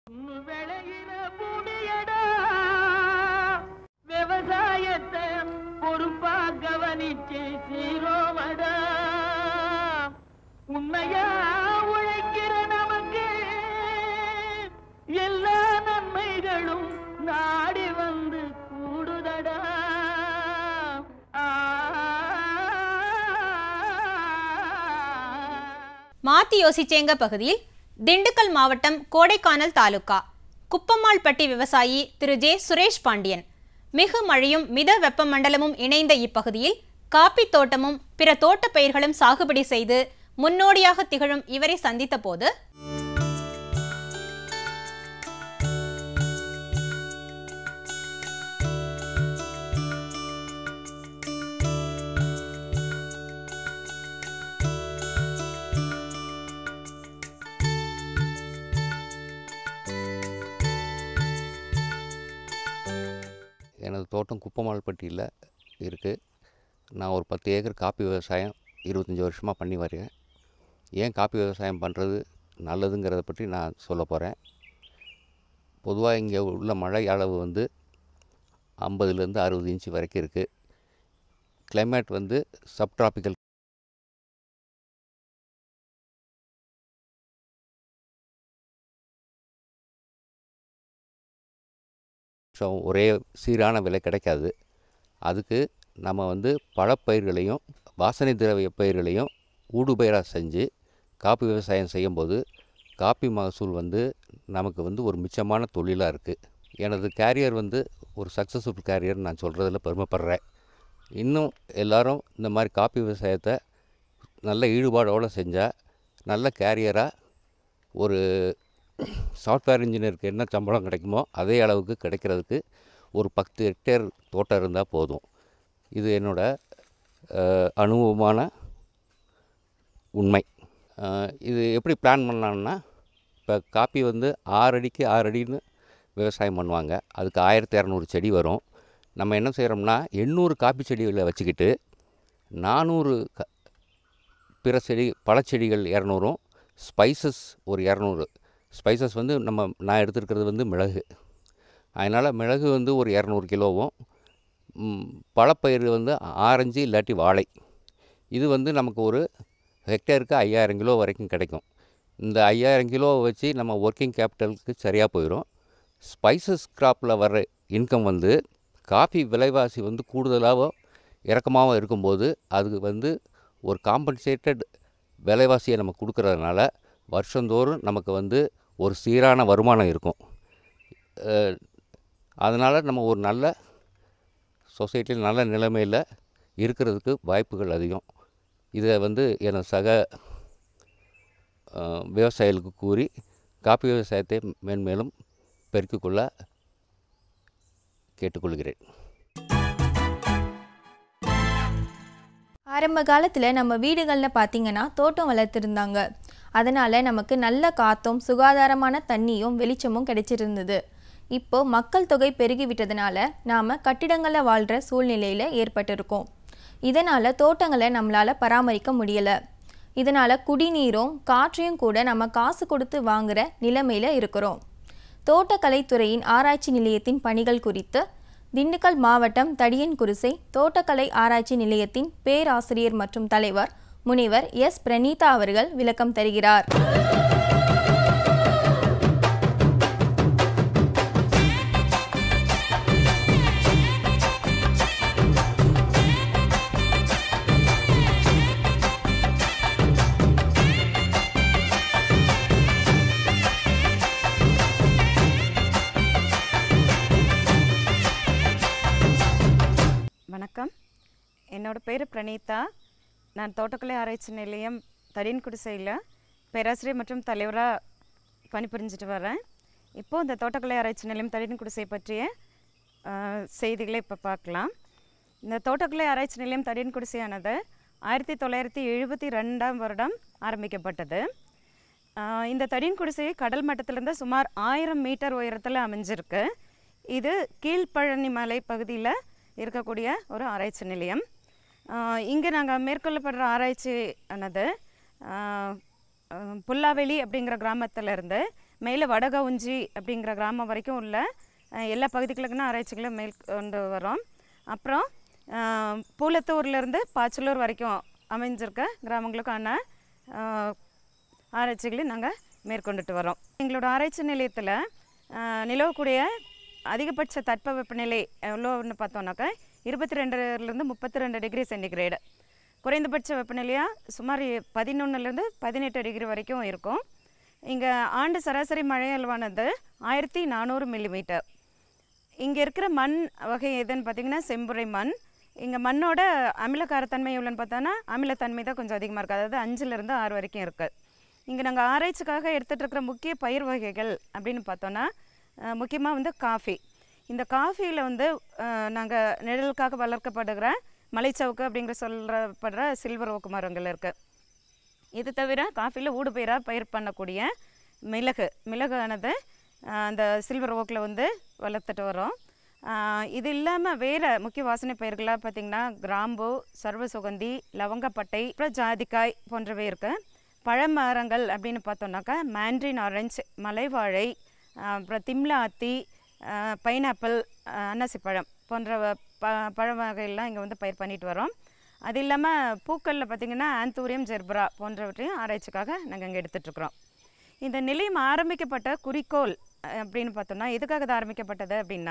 விளையிற பூமியடா விவசாயத்தை பொறுப்பா கவனிச்சு சீரோமடா உண்மையா உழைக்கிற நமக்கு எல்லா நன்மைகளும் நாடி வந்து கூடுதடா மாத்தி யோசிச்சேங்க பகுதியில் திண்டுக்கல் மாவட்டம் கோடைக்கானல் தாலுகா குப்பம்மாள்பட்டி விவசாயி திரு ஜே சுரேஷ் பாண்டியன் மிகு மழையும் மித வெப்பமண்டலமும் இணைந்த இப்பகுதியில் காப்பி தோட்டமும் பிற தோட்டப் பயிர்களும் சாகுபடி செய்து முன்னோடியாக திகழும் இவரை சந்தித்த போது எனது தோட்டம் குப்பமால்பட்டியில் இருக்குது நான் ஒரு பத்து ஏக்கர் காப்பி விவசாயம் இருபத்தஞ்சி வருஷமாக பண்ணி வரேன் ஏன் காப்பி விவசாயம் பண்ணுறது நல்லதுங்கிறத பற்றி நான் சொல்ல போகிறேன் பொதுவாக இங்கே உள்ள மழை அளவு வந்து ஐம்பதுலேருந்து அறுபது இன்ச்சு வரைக்கும் இருக்குது கிளைமேட் வந்து சப்ட்ராபிக்கல் ஒரே சீரான விலை கிடைக்காது அதுக்கு நம்ம வந்து பழப்பயிர்களையும் வாசனை திரவிய பயிர்களையும் ஊடுபயிராக செஞ்சு காப்பி விவசாயம் செய்யும்போது காப்பி மகசூல் வந்து நமக்கு வந்து ஒரு மிச்சமான தொழிலாக இருக்குது எனது கேரியர் வந்து ஒரு சக்ஸஸ்ஃபுல் கேரியர் நான் சொல்கிறதுல பெருமைப்படுறேன் இன்னும் எல்லாரும் இந்த மாதிரி காப்பி விவசாயத்தை நல்ல ஈடுபாடோடு செஞ்சால் நல்ல கேரியராக ஒரு சாஃப்ட்வேர் இன்ஜினியருக்கு என்ன சம்பளம் கிடைக்குமோ அதே அளவுக்கு கிடைக்கிறதுக்கு ஒரு பத்து ஹெக்டேர் தோட்டம் இருந்தால் போதும் இது என்னோட அஹ், அனுபவமான உண்மை அஹ், இது எப்படி பிளான் பண்ணலான்னா இப்போ காப்பி வந்து ஆறு அடிக்கு ஆறு அடின்னு விவசாயம் பண்ணுவாங்க அதுக்கு ஆயிரத்தி இரநூறு செடி வரும் நம்ம என்ன செய்கிறோம்னா எண்ணூறு காப்பி செடிகளை வச்சுக்கிட்டு நானூறு க பிற செடி பழச்செடிகள் இரநூறும் ஸ்பைசஸ் ஒரு இரநூறு ஸ்பைசஸ் வந்து நம்ம நான் எடுத்துருக்கிறது வந்து மிளகு அதனால் மிளகு வந்து ஒரு இரநூறு கிலோவும் ம், பழப்பயிர் வந்து ஆரஞ்சு இல்லாட்டி வாழை இது வந்து நமக்கு ஒரு ஹெக்டேருக்கு ஐயாயிரம் கிலோ வரைக்கும் கிடைக்கும் இந்த ஐயாயிரம் கிலோவை வச்சு நம்ம ஒர்க்கிங் கேபிட்டலுக்கு சரியாக போயிடும் ஸ்பைசஸ் கிராப்பில் வர்ற இன்கம் வந்து காஃபி விலைவாசி வந்து கூடுதலாக இறக்கமாகவும் இருக்கும்போது அதுக்கு வந்து ஒரு காம்பன்சேட்டட் விலைவாசியை நம்ம கொடுக்கறதுனால வருஷந்தோறும் நமக்கு வந்து ஒரு சீரான வருமானம் இருக்கும் அதனால் நம்ம ஒரு நல்ல சொசைட்டியில் நல்ல நிலைமையில் இருக்கிறதுக்கு வாய்ப்புகள் அதிகம் இதை வந்து எனது சக அஹ், விவசாயிகளுக்கு கூறி காப்பி விவசாயத்தை மேன்மேலும் பெருக்கிக் கொள்ள கேட்டுக்கொள்கிறேன் ஆரம்ப காலத்தில் நம்ம வீடுகளில் பார்த்தீங்கன்னா தோட்டம் வளர்த்துருந்தாங்க அதனால் நமக்கு நல்ல காற்றும் சுகாதாரமான தண்ணியும் வெளிச்சமும் கிடைச்சிருந்தது இப்போ மக்கள் தொகை பெருகிவிட்டதுனால நாம் கட்டிடங்களில் வாழ்கிற சூழ்நிலையில் ஏற்பட்டிருக்கோம் இதனால் தோட்டங்களை நம்மளால் பராமரிக்க முடியலை இதனால் குடிநீரும் காற்றையும் கூட நம்ம காசு கொடுத்து வாங்குற நிலைமையில் இருக்கிறோம் தோட்டக்கலைத்துறையின் ஆராய்ச்சி நிலையத்தின் பணிகள் குறித்து திண்டுக்கல் மாவட்டம் தடியன்குருசை தோட்டக்கலை ஆராய்ச்சி நிலையத்தின் பேராசிரியர் மற்றும் தலைவர் முனைவர் எஸ் பிரணீதா அவர்கள் விளக்கம் தருகிறார் வணக்கம் என்னோட பேர் பிரணீதா நான் தோட்டக்கலை ஆராய்ச்சி நிலையம் தடியன்குடிசையில் பேராசிரியர் மற்றும் தலைவராக பணிபுரிஞ்சிட்டு வரேன் இப்போது இந்த தோட்டக்கலை ஆராய்ச்சி நிலையம் தடியன்குடிசை பற்றிய ஆஹ், செய்திகளை இப்போ பார்க்கலாம் இந்த தோட்டக்கலை ஆராய்ச்சி நிலையம் தடியன்குடிசையானது ஆயிரத்தி தொள்ளாயிரத்தி எழுபத்தி ரெண்டாம் வருடம் ஆரம்பிக்கப்பட்டது ஆஹ், இந்த தடியின் குடிசை கடல் மட்டத்திலிருந்து சுமார் ஆயிரம் மீட்டர் உயரத்தில் அமைஞ்சிருக்கு இது கீழ்ப்பழனி மலை பகுதியில் இருக்கக்கூடிய ஒரு ஆராய்ச்சி நிலையம் இங்கே நாங்கள் மேற்கொள்ளப்படுற ஆராய்ச்சி ஆனது ஆஹ், ஆஹ், புல்லாவெளி அப்படிங்கிற கிராமத்துல இருந்து மேலே வடகவுஞ்சி அப்படிங்கிற கிராமம் வரைக்கும் உள்ள அஹ், எல்லா பகுதிகளுக்குன்னு ஆராய்ச்சிகளை மேல் கொண்டு வரோம் அப்புறம் அஹ், பூலத்தூர்லேருந்து பாச்சலூர் வரைக்கும் அமைஞ்சிருக்க கிராமங்களுக்கான அஹ், ஆராய்ச்சிகளை நாங்கள் மேற்கொண்டுட்டு வரோம் எங்களோட ஆராய்ச்சி நிலையத்தில் நிலவக்கூடிய அதிகபட்ச தட்பவெப்பநிலை எவ்வளோன்னு பார்த்தோம்னாக்கா இருபத்தி ரெண்டுலேருந்து முப்பத்தி ரெண்டு டிகிரி சென்டிகிரேடு குறைந்தபட்ச வெப்பநிலையாக சுமார் பதினொன்றுலேருந்து பதினெட்டு டிகிரி வரைக்கும் இருக்கும் இங்கே ஆண்டு சராசரி மழை அளவானது ஆயிரத்தி நானூறு மில்லிமீட்டர் இங்கே இருக்கிற மண் வகை எதுன்னு பார்த்தீங்கன்னா செம்புரை மண் இங்கே மண்ணோட அமிலக்காரத்தன்மை எவ்வளோன்னு பார்த்தோன்னா அமிலத்தன்மை தான் கொஞ்சம் அதிகமாக இருக்குது அதாவது அஞ்சுலேருந்து ஆறு வரைக்கும் இருக்குது இங்கே நாங்கள் ஆராய்ச்சிக்காக எடுத்துகிட்டு இருக்கிற முக்கிய பயிர் வகைகள் அப்படின்னு பார்த்தோன்னா முக்கியமாக வந்து காஃபி இந்த காஃபியில் வந்து நாங்கள் நிழலுக்காக வளர்க்கப்படுகிற மலைச்சவுக்கு அப்படிங்கிற சொல்லப்படுற சில்வர் ஓக்கு மரங்கள் இருக்குது இது தவிர காஃபியில் ஊடுபயிராக பயிர் பண்ணக்கூடிய மிளகு மிளகானது ஆஹ், அந்த சில்வர் ஓக்கில் வந்து வளர்த்துட்டு வரோம் ஆஹ், இது இல்லாமல் வேறு முக்கிய வாசனை பயிர்களாக பார்த்திங்கன்னா கிராம்பு சர்வ சுகந்தி லவங்கப்பட்டை அப்புறம் ஜாதிக்காய் போன்றவை இருக்குது பழமரங்கள் அப்படின்னு பார்த்தோம்னாக்கா மேண்ட்ரின் ஆரஞ்சு மலைவாழை ஆஹ், அப்புறம் திம்லா அத்தி பைனாப்பிள் அன்னாசி பழம் போன்ற வ- ப பழ வகையெல்லாம் இங்கே வந்து பயிர் பண்ணிட்டு வரோம் அது இல்லாமல் பூக்களில் பார்த்திங்கன்னா ஆந்தூரியம் ஜெர்பரா போன்றவற்றையும் ஆராய்ச்சிக்காக நாங்கள் இங்கே எடுத்துட்ருக்குறோம் இந்த நிலையம் ஆரம்பிக்கப்பட்ட குறிக்கோள் அஹ், அப்படின்னு பார்த்தோம்னா எதுக்காக இது ஆரம்பிக்கப்பட்டது அப்படின்னா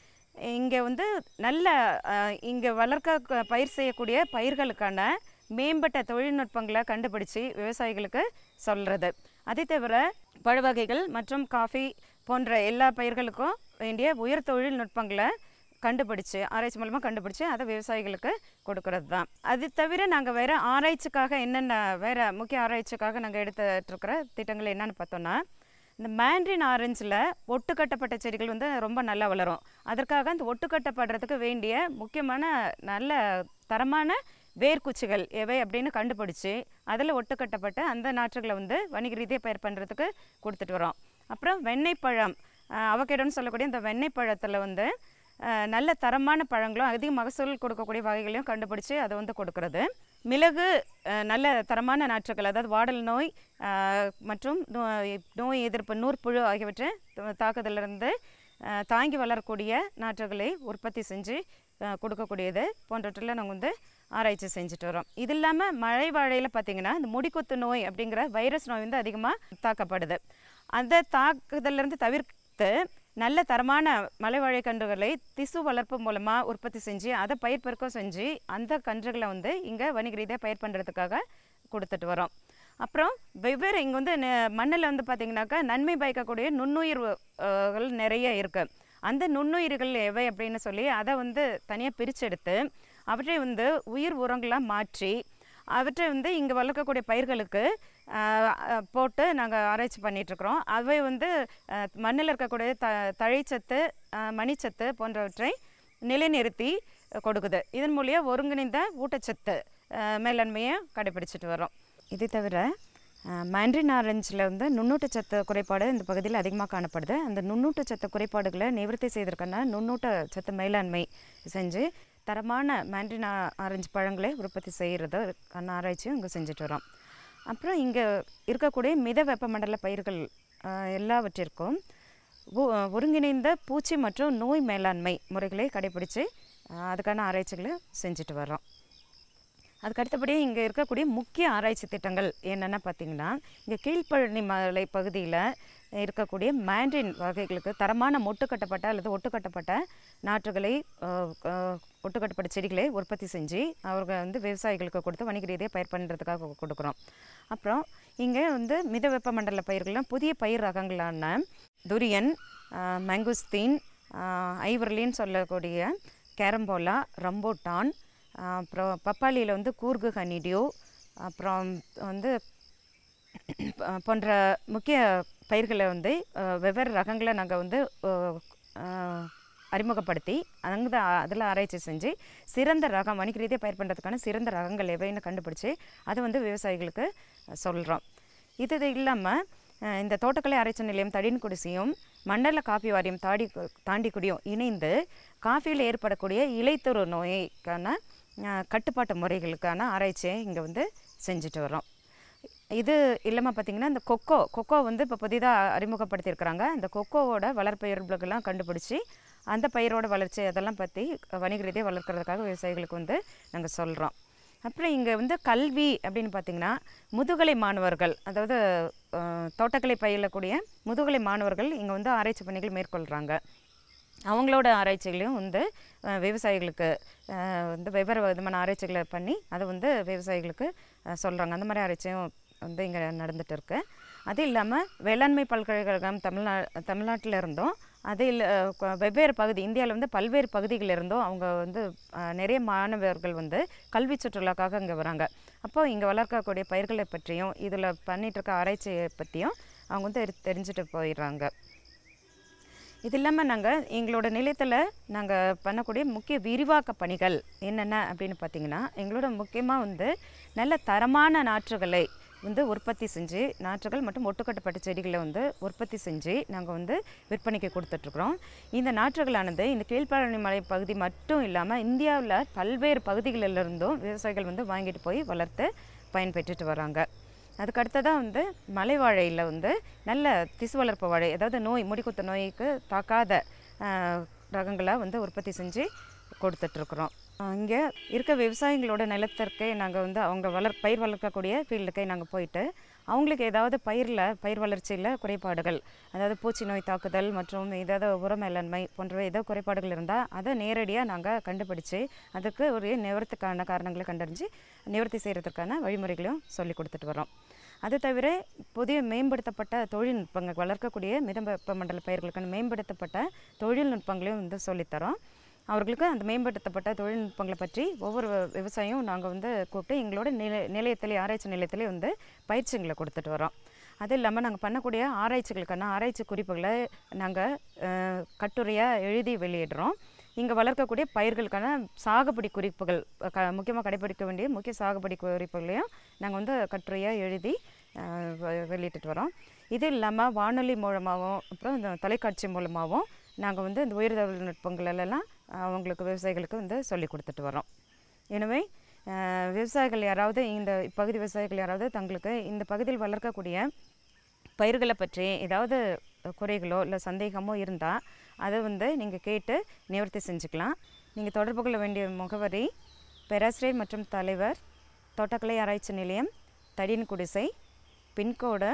இங்கே வந்து நல்ல இங்கே வளர்க்க க- பயிர் செய்யக்கூடிய பயிர்களுக்கான மேம்பட்ட தொழில்நுட்பங்களை கண்டுபிடிச்சு விவசாயிகளுக்கு சொல்கிறது அதை தவிர பழ வகைகள் மற்றும் காஃபி போன்ற எல்லா பயிர்களுக்கும் வேண்டிய உயர் தொழில்நுட்பங்களை கண்டுபிடிச்சு ஆராய்ச்சி மூலமாக கண்டுபிடிச்சு அதை விவசாயிகளுக்கு கொடுக்கறது தான் அது தவிர நாங்கள் வேறு ஆராய்ச்சிக்காக என்னென்ன வேறு முக்கிய ஆராய்ச்சிக்காக நாங்கள் எடுத்துட்டு இருக்கிற திட்டங்கள் என்னன்னு பார்த்தோன்னா இந்த மேண்ட்ரின் ஆரஞ்சில் ஒட்டுக்கட்டப்பட்ட செடிகள் வந்து ரொம்ப நல்லா வளரும் அதற்காக அந்த ஒட்டுக்கட்டப்படுறதுக்கு வேண்டிய முக்கியமான நல்ல தரமான வேர்க்குச்சிகள் எவை அப்படின்னு கண்டுபிடிச்சு அதில் ஒட்டுக்கட்டப்பட்டு அந்த நாற்றுகளை வந்து வணிக ரீதியாக பயிர் பண்ணுறதுக்கு கொடுத்துட்டு வரோம் அப்புறம் வெண்ணெய் பழம் அவகேடோன்னு சொல்லக்கூடிய இந்த வெண்ணெய் பழத்தில் வந்து அஹ், நல்ல தரமான பழங்களும் அதிக மகசூல் கொடுக்கக்கூடிய வகைகளையும் கண்டுபிடிச்சு அதை வந்து கொடுக்கறது மிளகு அஹ், நல்ல தரமான நாற்றுகள் அதாவது வாடல் நோய் அஹ், மற்றும் நோய் நோய் எதிர்ப்பு நூற்புழு ஆகியவற்றை த- தாக்குதலிருந்து அஹ், தாங்கி வளரக்கூடிய நாற்றுகளை உற்பத்தி செஞ்சு அஹ், கொடுக்கக்கூடியது போன்றவற்றில் நாங்கள் வந்து ஆராய்ச்சி செஞ்சுட்டு வரோம் இது இல்லாமல் மழை வாழையில் பார்த்தீங்கன்னா இந்த முடிக்குத்து நோய் அப்படிங்கிற வைரஸ் நோய் வந்து அதிகமாக தாக்கப்படுது அந்த தாக்குதலிருந்து தவிர்த்து நல்ல தரமான மலை வாழை கன்றுகளை திசு வளர்ப்பு மூலமாக உற்பத்தி செஞ்சு அதை பயிர் பெருக்கம் செஞ்சு அந்த கன்றுகளை வந்து இங்கே வணிக ரீதியாக பயிர் பண்ணுறதுக்காக கொடுத்துட்டு வரோம் அப்புறம் வெவ்வேறு இங்கே வந்து மண்ணில் வந்து பார்த்திங்கனாக்கா நன்மை பயக்கக்கூடிய நுண்ணுயிர்கள் நிறைய இருக்குது அந்த நுண்ணுயிர்கள் எவை அப்படின்னு சொல்லி அதை வந்து தனியாக பிரிச்செடுத்து அவற்றை வந்து உயிர் உரங்களாக மாற்றி அவற்றை வந்து இங்கே வளர்க்கக்கூடிய பயிர்களுக்கு ஆஹ், அஹ், போட்டு நாங்கள் ஆராய்ச்சி பண்ணிகிட்ருக்குறோம் அவை வந்து ஆஹ், மண்ணில் இருக்கக்கூடிய த தழைச்சத்து ஆஹ், மணிச்சத்து போன்றவற்றை நிலைநிறுத்தி கொடுக்குது இதன் மூலியம் ஒருங்கிணைந்த ஊட்டச்சத்து ஆஹ், மேலாண்மையை கடைபிடிச்சிட்டு வரோம் இது தவிர மேண்ட்ரின் ஆரஞ்சில் வந்து நுண்ணூட்டச்சத்து குறைபாடு இந்த பகுதியில் அதிகமாக காணப்படுது அந்த நுண்ணூட்டச்சத்து குறைபாடுகளை நிவர்த்தி செய்வதற்கான நுண்ணூட்டச்சத்து மேலாண்மை செஞ்சு தரமான மேண்ட்ரின் ஆ- ஆரஞ்சு பழங்களை உற்பத்தி செய்கிறதுக்கான ஆராய்ச்சியும் இங்கே செஞ்சுட்டு வரோம் அப்புறம் இங்கே இருக்கக்கூடிய மித வெப்பமண்டல பயிர்கள் ஆஹ், எல்லாவற்றிற்கும் ஒ- ஒருங்கிணைந்த பூச்சி மற்றும் நோய் மேலாண்மை முறைகளை கடைபிடிச்சு ஆஹ், அதுக்கான ஆராய்ச்சிகளை செஞ்சுட்டு வரோம் அதுக்கு அடுத்தபடியே இங்கே இருக்கக்கூடிய முக்கிய ஆராய்ச்சி திட்டங்கள் என்னென்ன பார்த்தீங்கன்னா இங்கே கீழ்ப்பழனி மலை பகுதியில் இருக்கக்கூடிய மேண்ட்ரின் வகைகளுக்கு தரமான மொட்டுக்கட்டப்பட்ட அல்லது ஒட்டுக்கட்டப்பட்ட நாற்றுகளை அஹ், அஹ், ஒட்டுக்கட்டப்பட்ட செடிகளை உற்பத்தி செஞ்சு அவர்கள் வந்து விவசாயிகளுக்கு கொடுத்து வணிக ரீதியாக பயிர் பண்ணுறதுக்காக கொடுக்குறோம் அப்புறம் இங்கே வந்து மித வெப்பமண்டல பயிர்கள்லாம் புதிய பயிர் ரகங்களான துரியன் அஹ், மங்குஸ்தீன் அஹ், ஐவர்லின்னு சொல்லக்கூடிய கேரம்போலா ரம்போட்டான் ஆஹ் அப்புறம் பப்பாளியில் வந்து கூர்கு ஹனிடியோ அப்புறம் வந்து ப- போன்ற முக்கிய பயிர்களை வந்து ஆஹ் வெவ்வேறு ரகங்களை நாங்கள் வந்து ஆஹ் ஆஹ் அறிமுகப்படுத்தி அங்கே அதில் ஆராய்ச்சி செஞ்சு சிறந்த ரகம் வணிக ரீதியாக பயிர் பண்ணுறதுக்கான சிறந்த ரகங்கள் எவைன்னு கண்டுபிடிச்சி அதை வந்து விவசாயிகளுக்கு சொல்கிறோம் இது இல்லாமல் இந்த தோட்டக்கலை ஆராய்ச்சி நிலையம் தடின்குடிசியும் மண்டல காப்பி வாரியம் தாடி தாண்டிக்குடியும் இணைந்து காஃபியில் ஏற்படக்கூடிய இலைத்துரு நோய்க்கான அஹ், கட்டுப்பாட்டு முறைகளுக்கான ஆராய்ச்சியை இங்கே வந்து செஞ்சுட்டு வரோம் இது இல்லாமல் பார்த்தீங்கன்னா இந்த கொக்கோ கொக்கோ வந்து இப்போ புதிதாக அறிமுகப்படுத்தியிருக்கிறாங்க இந்த கொக்கோவோட வளர்ப்பயிர்களுக்கெல்லாம் கண்டுபிடிச்சி அந்த பயிரோட வளர்ச்சி அதெல்லாம் பற்றி வணிக ரீதியாக வளர்க்குறதுக்காக விவசாயிகளுக்கு வந்து நாங்கள் சொல்கிறோம் அப்புறம் இங்கே வந்து கல்வி அப்படின்னு பார்த்தீங்கன்னா முதுகலை மாணவர்கள் அதாவது அஹ், தோட்டக்கலை பயிலக்கூடிய முதுகலை மாணவர்கள் இங்கே வந்து ஆராய்ச்சி பணிகள் மேற்கொள்கிறாங்க அவங்களோட ஆராய்ச்சிகளையும் வந்து அஹ், விவசாயிகளுக்கு அஹ், வந்து வெவ்வேறு விதமான ஆராய்ச்சிகளை பண்ணி அதை வந்து விவசாயிகளுக்கு சொல்கிறாங்க அந்த மாதிரி ஆராய்ச்சியும் வந்து இங்கே நடந்துட்டு இருக்கு அது இல்லாமல் வேளாண்மை பல்கலைக்கழகம் தமிழ்நா தமிழ்நாட்டில் இருந்தும் அது இல்லை வெவ்வேறு பகுதி இந்தியாவில் வந்து பல்வேறு பகுதிகளில் இருந்தும் அவங்க வந்து அஹ், நிறைய மாணவர்கள் வந்து கல்வி சுற்றுலாக்காக இங்கே வராங்க அப்போ இங்கே வளர்க்கக்கூடிய பயிர்களை பற்றியும் இதில் பண்ணிட்டு இருக்க ஆராய்ச்சியை பற்றியும் அவங்க வந்து தெரி- தெரிஞ்சுட்டு போயிடுறாங்க இது இல்லாமல் நாங்கள் எங்களோட நிலையத்தில் நாங்கள் பண்ணக்கூடிய முக்கிய விரிவாக்க பணிகள் என்னென்ன அப்படின்னு பார்த்தீங்கன்னா எங்களோட முக்கியமாக வந்து நல்ல தரமான நாற்றுகளை வந்து உற்பத்தி செஞ்சு நாற்றுகள் மற்றும் ஒட்டுக்கட்டப்பட்ட செடிகளை வந்து உற்பத்தி செஞ்சு நாங்கள் வந்து விற்பனைக்கு கொடுத்துட்ருக்குறோம் இந்த நாற்றுகளானது இந்த கீழ்ப்பழனி மலை பகுதி மட்டும் இல்லாமல் இந்தியாவில் பல்வேறு பகுதிகளிலிருந்தும் விவசாயிகள் வந்து வாங்கிட்டு போய் வளர்த்து பயன்பெற்றுட்டு வராங்க அதுக்கு அடுத்ததாக வந்து மலை வாழையில் வந்து நல்ல திசு வளர்ப்பு வாழை அதாவது நோய் முடிக்குத்த நோய்க்கு தாக்காத ஆஹ், ரகங்களை வந்து உற்பத்தி செஞ்சு கொடுத்துட்ருக்குறோம் இங்கே இருக்க விவசாயிகளோட நிலத்திற்கே நாங்கள் வந்து அவங்க வளர் பயிர் வளர்க்கக்கூடிய ஃபீல்டுக்கே நாங்கள் போயிட்டு அவங்களுக்கு ஏதாவது பயிரில் பயிர் வளர்ச்சியில் குறைபாடுகள் அதாவது பூச்சி நோய் தாக்குதல் மற்றும் ஏதாவது உர மேலாண்மை போன்ற ஏதோ குறைபாடுகள் இருந்தால் அதை நேரடியாக நாங்கள் கண்டுபிடிச்சு அதுக்கு ஒரு நிவர்த்திக்கான காரணங்களை கண்டறிஞ்சு நிவர்த்தி செய்கிறதுக்கான வழிமுறைகளையும் சொல்லி கொடுத்துட்டு வரோம் அது தவிர புதிய மேம்படுத்தப்பட்ட தொழில்நுட்பங்கள் வளர்க்கக்கூடிய மிதம் வெப்பமண்டல பயிர்களுக்கான மேம்படுத்தப்பட்ட தொழில்நுட்பங்களையும் வந்து சொல்லித்தரோம் அவர்களுக்கு அந்த மேம்படுத்தப்பட்ட தொழில்நுட்பங்களை பற்றி ஒவ்வொரு வ- விவசாயியும் நாங்கள் வந்து கூப்பிட்டு எங்களோட நிலை நிலையத்திலே ஆராய்ச்சி நிலையத்திலே வந்து பயிற்சிகளை கொடுத்துட்டு வரோம் அது இல்லாமல் நாங்கள் பண்ணக்கூடிய ஆராய்ச்சிகளுக்கான ஆராய்ச்சி குறிப்புகளை நாங்கள் கட்டுரையாக எழுதி வெளியிடுறோம் இங்கே வளர்க்கக்கூடிய பயிர்களுக்கான சாகுபடி குறிப்புகள் க முக்கியமாக கடைபிடிக்க வேண்டிய முக்கிய சாகுபடி குறிப்புகளையும் நாங்கள் வந்து கட்டுரையாக எழுதி அஹ், வெ- வெளியிட்டுட்டு வரோம் இது இல்லாமல் வானொலி மூலமாகவும் அப்புறம் இந்த தொலைக்காட்சி மூலமாகவும் நாங்கள் வந்து இந்த உயர் தொழில்நுட்பங்கள் எல்லாம் அவங்களுக்கு விவசாயிகளுக்கு வந்து சொல்லி கொடுத்துட்டு வரோம் எனவே அஹ், விவசாயிகள் யாராவது இந்த இப்பகுதி விவசாயிகள் யாராவது தங்களுக்கு இந்த பகுதியில் வளர்க்கக்கூடிய பயிர்களை பற்றி ஏதாவது குறைகளோ இல்லை சந்தேகமோ இருந்தால் அதை வந்து நீங்கள் கேட்டு நிவர்த்தி செஞ்சுக்கலாம் நீங்கள் தொடர்பு கொள்ள வேண்டிய முகவரி பேராசிரியர் மற்றும் தலைவர் தோட்டக்கலை ஆராய்ச்சி நிலையம் தடியின் குடிசை பின்கோடு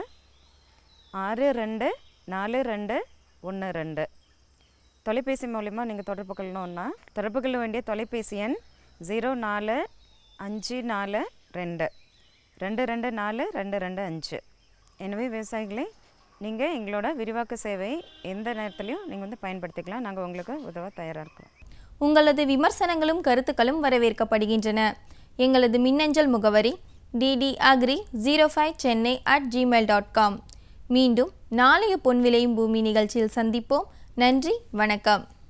ஆறு ரெண்டு நாலு ரெண்டு ஒன்று ரெண்டு தொலைபேசி மூலிமா நீங்கள் தொடர்பு கொள்ளணுன்னா தொடர்பு கொள்ள வேண்டிய தொலைபேசி எண் ஜீரோ நாலு அஞ்சு நாலு ரெண்டு ரெண்டு ரெண்டு நாலு ரெண்டு ரெண்டு அஞ்சு எனவே விவசாயிகளே நீங்கள் எங்களோட விரிவாக்க சேவை எந்த நேரத்துலையும் நீங்கள் வந்து பயன்படுத்திக்கலாம் நாங்கள் உங்களுக்கு உதவ தயாராக இருக்கிறோம் உங்களது விமர்சனங்களும் கருத்துக்களும் வரவேற்கப்படுகின்றன எங்களது மின்னஞ்சல் முகவரி DD agri zero five Chennai at gmail dot com மீண்டும் நாளைய பொன் விளையும் பூமி நிகழ்ச்சியில் சந்திப்போம் நன்றி வணக்கம்